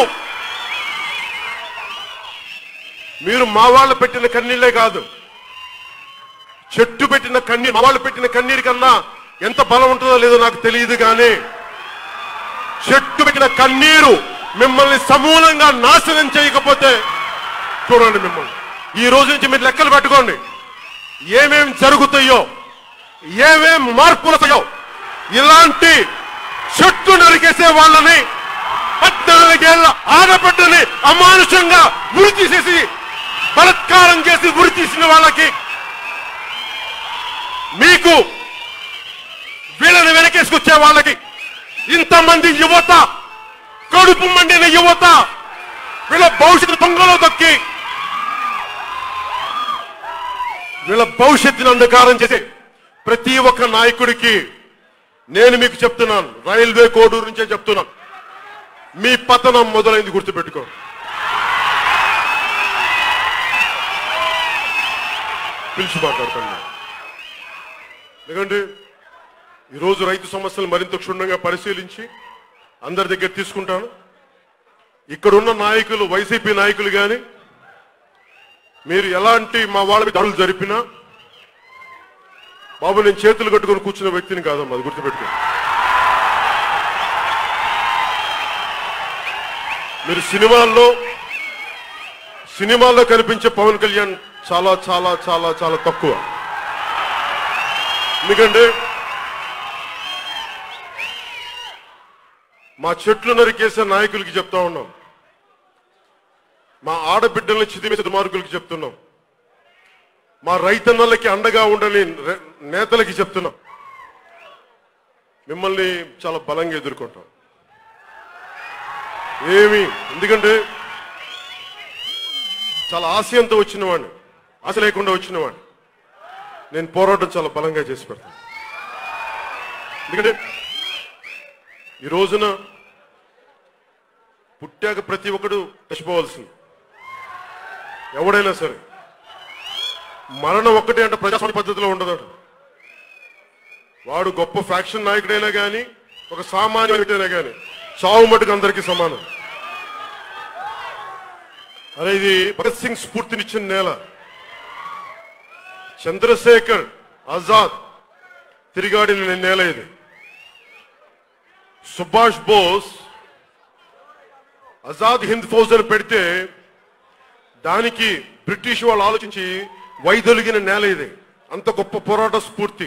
మీరు మా వాళ్ళు పెట్టిన కన్నీళ్లే కాదు చెట్టు పెట్టిన కన్నీరు మా వాళ్ళు పెట్టిన కన్నీరు కన్నా ఎంత బలం ఉంటుందో లేదో నాకు తెలియదు కానీ చెట్టు పెట్టిన కన్నీరు మిమ్మల్ని సమూలంగా నాశనం చేయకపోతే చూడండి మిమ్మల్ని ఈ రోజు నుంచి మీరు లెక్కలు పెట్టుకోండి ఏమేం జరుగుతాయో ఏమేం మార్పులు వస్తాయో ఇలాంటి చెట్టు నరికేసే వాళ్ళని పద్నాలుగేళ్ల ఆడబిడ్డని అమానుషంగా ఉరి తీసేసి బలత్కారం చేసి ఉరి తీసిన వాళ్ళకి మీకు వీళ్ళని వెనకేసుకొచ్చే వాళ్ళకి ఇంతమంది యువత కడుపు మండిన యువత వీళ్ళ భవిష్యత్తు దొంగలో దొక్కి వీళ్ళ భవిష్యత్తును అంధకారం చేసే ప్రతి ఒక్క నాయకుడికి నేను మీకు చెప్తున్నాను రైల్వే కోడూరు నుంచే చెప్తున్నాను మీ పతనం మొదలైంది గుర్తుపెట్టుకో పిలిచి మాట్లాడుతున్నా ఎందుకంటే ఈరోజు రైతు సమస్యలు మరింత క్షుణ్ణంగా పరిశీలించి అందరి దగ్గర తీసుకుంటాను ఇక్కడున్న నాయకులు వైసీపీ నాయకులు కానీ మీరు ఎలాంటి మా వాళ్ళ మీద దాడులు జరిపినా బాబు నేను చేతులు కట్టుకొని కూర్చున్న వ్యక్తిని కాదమ్మా అది గుర్తుపెట్టుకో మీరు సినిమాల్లో సినిమాల్లో కనిపించే పవన్ కళ్యాణ్ చాలా చాలా చాలా చాలా తక్కువ ఎందుకంటే మా చెట్లు నరికేసే నాయకులకి చెప్తా ఉన్నాం మా ఆడబిడ్డల్ని చిదిమేసే దుమార్గులకి చెప్తున్నాం మా రైతన్నలకి అండగా ఉండని రె- నేతలకి చెప్తున్నాం మిమ్మల్ని చాలా బలంగా ఎదుర్కొంటాం ఏమి ఎందుకంటే చాలా ఆశయంతో వచ్చిన వాడిని ఆశ లేకుండా వచ్చిన వాడిని నేను పోరాటం చాలా బలంగా చేసి పెడతాను ఎందుకంటే ఈ రోజున పుట్టాక ప్రతి ఒక్కడు చచ్చిపోవాల్సింది ఎవడైనా సరే మరణం ఒక్కటే అంటే ప్రజాస్వామ్య పద్ధతిలో ఉండదట వాడు గొప్ప ఫ్యాక్షన్ నాయకుడైనా కానీ ఒక సామాన్య వ్యక్తి అయినా కానీ చావు మటుకు అందరికీ సమానం అరే ఇది భగత్ సింగ్ స్ఫూర్తినిచ్చిన నేల చంద్రశేఖర్ ఆజాద్ తిరిగాడిన నేల ఇది సుభాష్ బోస్ ఆజాద్ హింద్ ఫౌజ్ అని పెడితే దానికి బ్రిటిష్ వాళ్ళు ఆలోచించి వైదొలిగిన నేల ఇది అంత గొప్ప పోరాట స్ఫూర్తి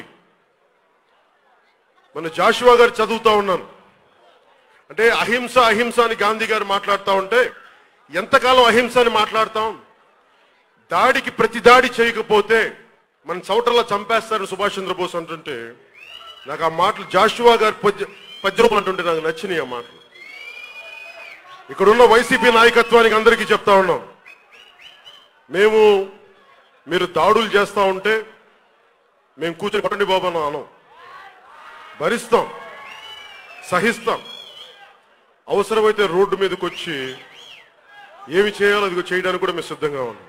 మన జాషువా గారు చదువుతా ఉన్నాను అంటే అహింస అహింస అని గాంధీ గారు మాట్లాడుతూ ఉంటే ఎంతకాలం అహింస అని మాట్లాడతాం దాడికి ప్రతి దాడి చేయకపోతే మన చౌటర్లా చంపేస్తారని సుభాష్ చంద్రబోస్ అంటుంటే నాకు ఆ మాటలు జాషువా గారి పద్య పద్యరూపం అంటుంటే నాకు నచ్చినాయి ఆ మాటలు ఇక్కడున్న వైసీపీ నాయకత్వానికి అందరికీ చెప్తా ఉన్నాం మేము మీరు దాడులు చేస్తా ఉంటే మేము కూర్చొని కొట్టండి బాబు అని అనం భరిస్తాం సహిస్తాం అవసరమైతే రోడ్డు మీదకి వచ్చి ఏమి చేయాలో అది చేయడానికి కూడా మేము సిద్ధంగా ఉన్నాం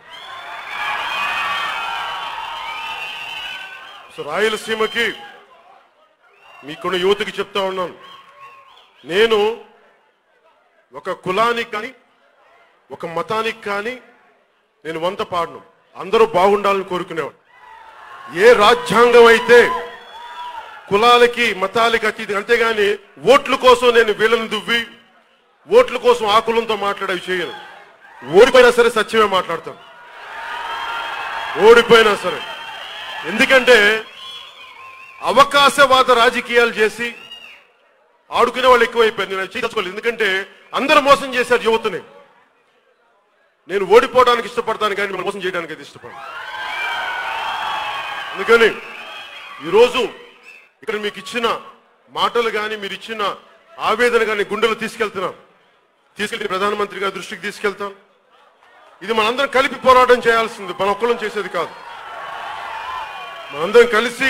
సో రాయలసీమకి మీకున్న యువతకి చెప్తా ఉన్నాను నేను ఒక కులానికి కానీ ఒక మతానికి కానీ నేను వంత పాడను అందరూ బాగుండాలని కోరుకునేవాడు ఏ రాజ్యాంగం అయితే కులాలకి మతాలకి అతీతి అంతేగాని ఓట్ల కోసం నేను వీళ్ళని దువ్వి ఓట్ల కోసం ఆ కులంతో మాట్లాడేవి చేయను ఓడిపోయినా సరే సత్యమే మాట్లాడతాను ఓడిపోయినా సరే ఎందుకంటే అవకాశవాద రాజకీయాలు చేసి ఆడుకునే వాళ్ళు ఎక్కువైపోయారు నేను అది చేసుకోలేదు ఎందుకంటే అందరూ మోసం చేశారు యువతని నేను ఓడిపోవడానికి ఇష్టపడతాను కానీ మిమ్మల్ని మోసం చేయడానికి అయితే ఇష్టపడను అందుకని ఈరోజు ఇక్కడ మీకు ఇచ్చిన మాటలు కానీ మీరు ఇచ్చిన ఆవేదన కానీ గుండెలు తీసుకెళ్తున్నాం తీసుకెళ్లి ప్రధానమంత్రి గారి దృష్టికి తీసుకెళ్తాం ఇది మనందరం కలిపి పోరాటం చేయాల్సింది మన ఒక్కళ్ళం చేసేది కాదు మనందరం కలిసి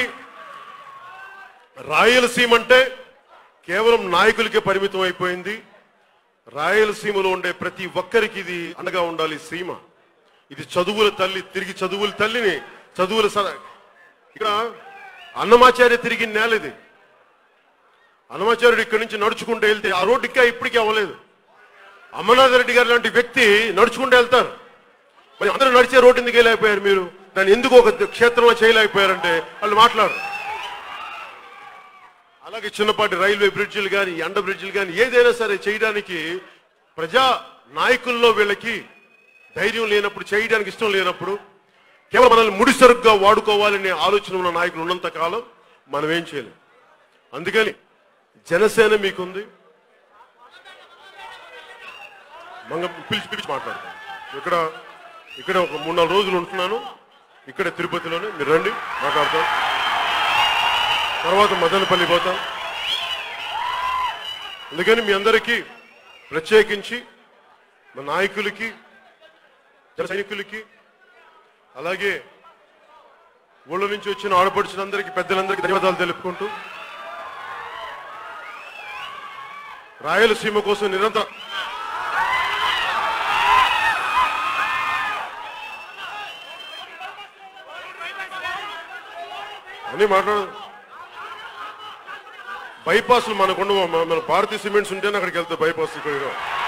రాయలసీమ అంటే కేవలం నాయకులకే పరిమితం అయిపోయింది రాయలసీమలో ఉండే ప్రతి ఒక్కరికి ఇది అండగా ఉండాలి సీమ ఇది చదువుల తల్లి తిరిగి చదువుల తల్లిని చదువుల స- ఇక్కడ అన్నమాచార్య తిరిగి నేల ఇది అన్నమాచార్యుడు ఇక్కడి నుంచి నడుచుకుంటూ వెళ్తే ఆ రోడ్డు ఇంకా ఇప్పటికీ అవ్వలేదు అమర్నాథ్ రెడ్డి గారు లాంటి వ్యక్తి నడుచుకుంటూ వెళ్తారు మరి అందరూ నడిచే రోడ్డు ఎందుకు వెళ్ళలేకపోయారు మీరు దాన్ని ఎందుకు ఒక క్షేత్రంలో చేయలేకపోయారంటే వాళ్ళు మాట్లాడరు అలాగే చిన్నపాటి రైల్వే బ్రిడ్జిలు కానీ ఎండ బ్రిడ్జిలు కానీ ఏదైనా సరే చేయడానికి ప్రజా నాయకుల్లో వీళ్ళకి ధైర్యం లేనప్పుడు చేయడానికి ఇష్టం లేనప్పుడు కేవలం మనల్ని ముడిసరుగ్గా వాడుకోవాలనే ఆలోచన ఉన్న నాయకులు ఉన్నంత కాలం మనం ఏం చేయలేం అందుకని జనసేన మీకుంది మంగ పిలిచి పిలిచి మాట్లాడతాను ఇక్కడ ఇక్కడ ఒక మూడు నాలుగు రోజులు ఉంటున్నాను ఇక్కడ తిరుపతిలోనే మీరు రండి మాట్లాడతాం తర్వాత మదనపల్లి పోతాం అందుకని మీ అందరికీ ప్రత్యేకించి మా నాయకులకి జన సైనికులకి అలాగే ఊళ్ళో నుంచి వచ్చిన ఆడపడుచులందరికీ పెద్దలందరికీ ధన్యవాదాలు తెలుపుకుంటూ రాయలసీమ కోసం నిరంతరం అన్ని మాట్లాడదు బైపాస్లు మనకుండా మన భారతీయ సిమెంట్స్ ఉంటేనే అక్కడికి వెళ్తాయి బైపాస్ ఇక్కడ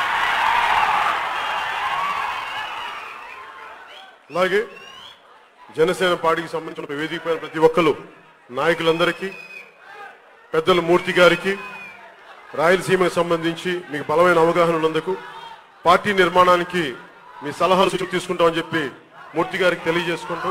అలాగే జనసేన పార్టీకి సంబంధించిన వేదిక పైన ప్రతి ఒక్కరు నాయకులందరికీ పెద్దల మూర్తి గారికి రాయలసీమకు సంబంధించి మీకు బలమైన అవగాహన ఉన్నందుకు పార్టీ నిర్మాణానికి మీ సలహాలు సూచనలు తీసుకుంటామని చెప్పి మూర్తి గారికి తెలియజేసుకుంటూ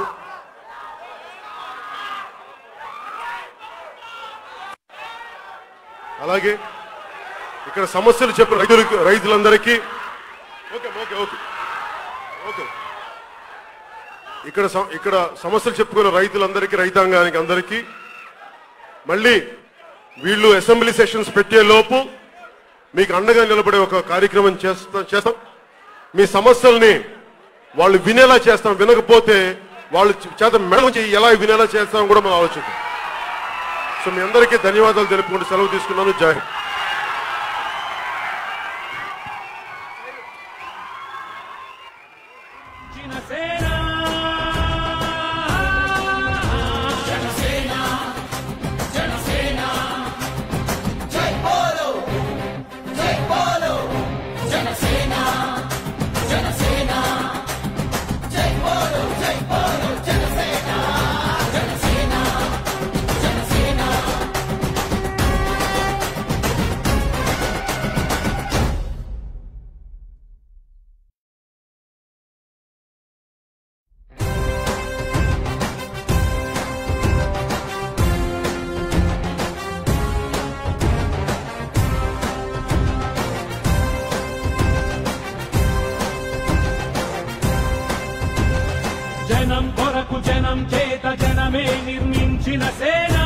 అలాగే ఇక్కడ సమస్యలు చెప్పిన రైతులకు రైతులందరికీ ఓకే ఓకే ఓకే ఓకే ఇక్కడ సమ- ఇక్కడ సమస్యలు చెప్పుకున్న రైతులందరికీ రైతాంగానికి అందరికీ మళ్ళీ వీళ్ళు అసెంబ్లీ సెషన్స్ పెట్టే లోపు మీకు అండగా నిలబడే ఒక కార్యక్రమం చేస్తాం చేస్తాం మీ సమస్యల్ని వాళ్ళు వినేలా చేస్తాం వినకపోతే వాళ్ళు చేత మెడ నుంచి ఎలా వినేలా చేస్తాం కూడా మనం ఆలోచిద్దాం సో మీ అందరికీ ధన్యవాదాలు తెలుపుకుంటూ సెలవు తీసుకున్నాను జై హింద్. జనసేన జనం కొరకు జనం చేత జనమే నిర్మించిన సేన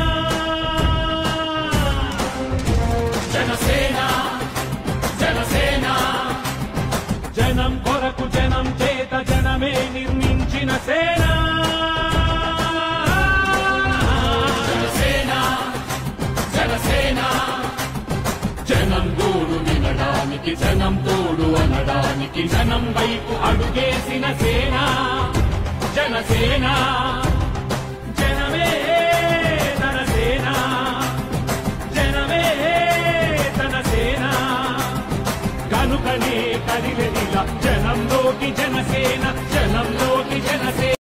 జనసేన జనసేన జనం కొరకు జనం చేత జనమే నిర్మించిన సేన జనసేన జనసేన జనం గోడు వినడానికి జనం తోడు అనడానికి జనం వైపు అడుగేసిన సేన జనసేన